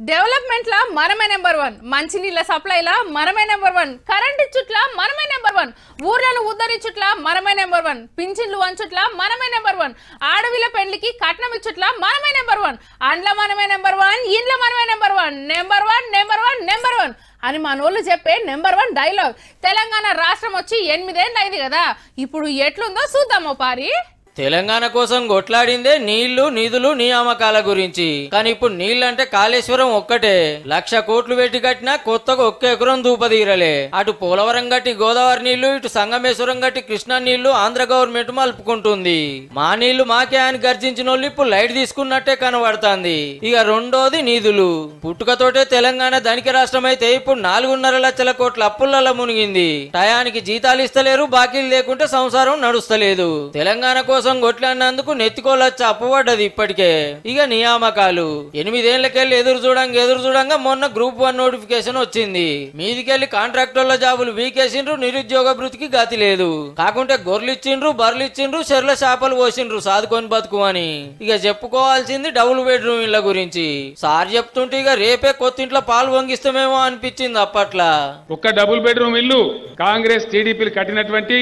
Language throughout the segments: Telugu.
డెవలప్మెంట్ లా మనమే నెంబర్ వన్ మంచినీళ్ళ సప్లైలా మనమే నెంబర్ వన్ కరెంట్ ఇచ్చుట్ల మనమే నెంబర్ వన్ ఊర్లను ఉద్ధరించుట్ల మనమే నెంబర్ వన్ పింఛన్లు వంచుట్ల మనమే నెంబర్ వన్ ఆడవిల పెళ్లికి కట్నం ఇచ్చుట్ల మనమే నెంబర్ వన్ అండ్ల మనమే నెంబర్ వన్ ఇండ్ల మనమే number one number one number one number one అని మనోళ్ళు చెప్పే నెంబర్ వన్ డైలాగ్ తెలంగాణ రాష్ట్రం వచ్చి ఎనిమిదేళ్ళు అయింది కదా ఇప్పుడు ఎట్లుందో చూద్దామో పారి తెలంగాణ కోసం కొట్లాడిందే నీళ్లు నిధులు నియామకాల గురించి కానీ ఇప్పుడు నీళ్ళంటే కాళేశ్వరం ఒక్కటే లక్ష కోట్లు పెట్టి కట్టినా కొత్తగా ఒక్క ఎకరం దూపదీరలే అటు పోలవరం గట్టి గోదావరి నీళ్లు ఇటు సంగమేశ్వరం గట్టి కృష్ణా నీళ్లు ఆంధ్ర గవర్నమెంట్ మలుపుకుంటుంది మా నీళ్లు మాకే అని గర్జించిన వాళ్ళు ఇప్పుడు లైట్ తీసుకున్నట్టే కనబడుతుంది ఇక రెండోది నిధులు పుట్టుకతోటే తెలంగాణ ధనిక రాష్ట్రం అయితే ఇప్పుడు నాలుగున్నర లక్షల కోట్ల అప్పులలో మునిగింది టయానికి జీతాలు ఇస్తలేరు బాకీలు లేకుంటే సంసారం నడుస్తలేదు తెలంగాణ కోసం కొట్లాడినందుకు నెత్తికోలొచ్చి అప్పుపడ్డది ఇప్పటికే ఇక నియామకాలు ఎనిమిదేళ్లకెళ్ళి ఎదురు చూడంగా ఎదురు చూడంగా మొన్న గ్రూప్ వన్ నోటిఫికేషన్ వచ్చింది మీదికెళ్ళి కాంట్రాక్టర్ల జాబులు వీకేసిండ్రు నిరుద్యోగ భృతికి గతి లేదు కాకుంటే గొర్రెలు ఇచ్చిండ్రు బర్రెలు ఇచ్చిండ్రు చెర్ల చేపలు పోసిండ్రు సాదుకొని బతుకు అని ఇక చెప్పుకోవాల్సింది డబుల్ బెడ్రూమ్ ఇళ్ల గురించి సార్ చెప్తుంటే ఇక రేపే కొత్త ఇంట్లో పాలు వంగిస్తామేమో అనిపించింది అప్పట్లా ఒక్క డబుల్ బెడ్రూమ్ ఇల్లు కాంగ్రెస్ టీడీపీలు కట్టినటువంటి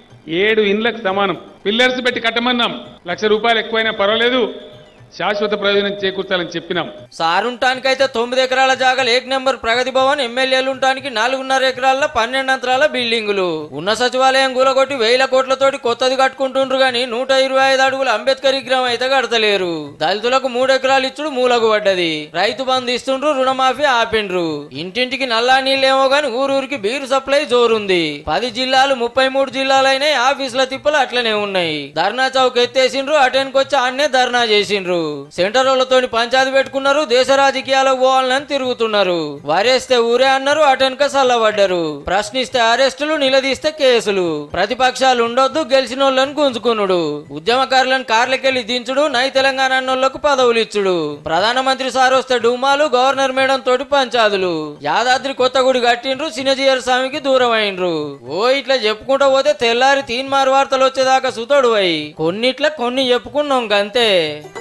ఏడు ఇండ్లకు సమానం పిల్లర్స్ పెట్టి కట్టమన్నాం లక్ష రూపాయలు ఎక్కువైనా పర్వాలేదు శాశ్వత ప్రయోజనం చేకూర్చాలని చెప్పినాం సారుంటానికైతే తొమ్మిది ఎకరాల జాగాలు ఏక్ నెంబర్ ప్రగతి భవన్ ఎమ్మెల్యేలు ఉంటానికి నాలుగున్నర ఎకరాల పన్నెండు అంతరాల బిల్డింగులు ఉన్న సచివాలయం కూలగొట్టి వేల కోట్లతోటి కొత్తది కట్టుకుంటుండ్రు గాని నూట ఇరవై ఐదు అడుగుల అంబేద్కర్ విగ్రహం అయితే కడతలేరు దళితులకు మూడు ఎకరాలు ఇచ్చుడు మూలకు పడ్డది రైతు బంధు ఇస్తుండ్రు రుణమాఫీ ఆపిండ్రు ఇంటింటికి నల్లా నీళ్ళేమో గాని ఊరూరికి బీరు సప్లై జోరుంది పది జిల్లాలు ముప్పై మూడు జిల్లాలైనాయి ఆఫీసుల తిప్పలు అట్లనే ఉన్నాయి ధర్నా చౌక్ ఎత్తేసిండ్రు అటెన్కొచ్చి ఆన్నే ధర్నా చేసిండ్రు సెంటర్ వాళ్ళతోని పంచాయతీ పెట్టుకున్నారు దేశ రాజకీయాలకు పోవాలని తిరుగుతున్నారు వరేస్తే ఊరే అన్నారు అటెన్క చల్లబడ్డారు ప్రశ్నిస్తే అరెస్టులు నిలదీస్తే కేసులు ప్రతిపక్షాలు ఉండొద్దు గెలిచిన వాళ్ళని గుంజుకునుడు ఉద్యమకారులను కార్లకెళ్లి దించుడు నై తెలంగాణ అన్నోళ్లకు పదవులు ఇచ్చుడు ప్రధానమంత్రి సార్ వస్తే డుమాలు గవర్నర్ మేడం తోటి పంచాదులు యాదాద్రి కొత్త గుడి కట్టిండ్రు సినజీయర్ స్వామికి దూరం అయిండ్రు ఓ ఇట్లా చెప్పుకుంటూ పోతే తెల్లారి తీన్మారు వార్తలు వచ్చేదాకా సుతోడు అయి కొన్నిట్ల కొన్ని చెప్పుకున్నాం గంతే